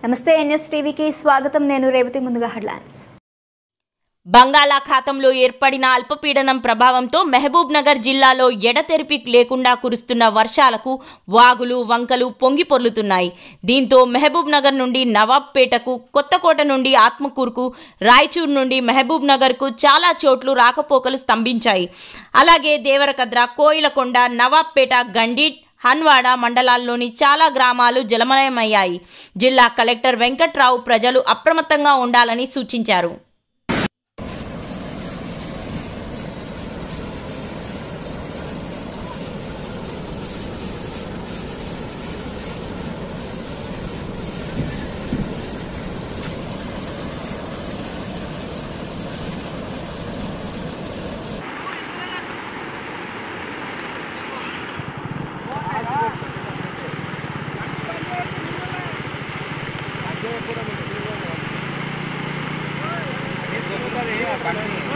నమస్తే ఎన్ఎస్ టీవీకి స్వాగతం నేను రేవతి ముందుగా హెడ్లైన్స్ బంగాళాఖాతంలో ఏర్పడిన అల్పపీడనం ప్రభావంతో మహబూబ్ నగర్ జిల్లాలో ఎడతెరిపి లేకుండా కురుస్తున్న వర్షాలకు వాగులు వంకలు పొంగి పొర్లుతున్నాయి దీంతో మహబూబ్ నగర్ నుండి నవాబ్పేటకు కొత్తకోట నుండి ఆత్మకూరుకు రాయచూర్ నుండి మహబూబ్ నగర్కు చాలా చోట్ల రాకపోకలు స్తంభించాయి అలాగే దేవరకద్ర కోయిలకొండ నవాబ్పేట గండి హన్వాడ మండలాల్లోని చాలా గ్రామాలు జలమయమయ్యాయి జిల్లా కలెక్టర్ వెంకట్రావు ప్రజలు అప్రమత్తంగా ఉండాలని సూచించారు అదే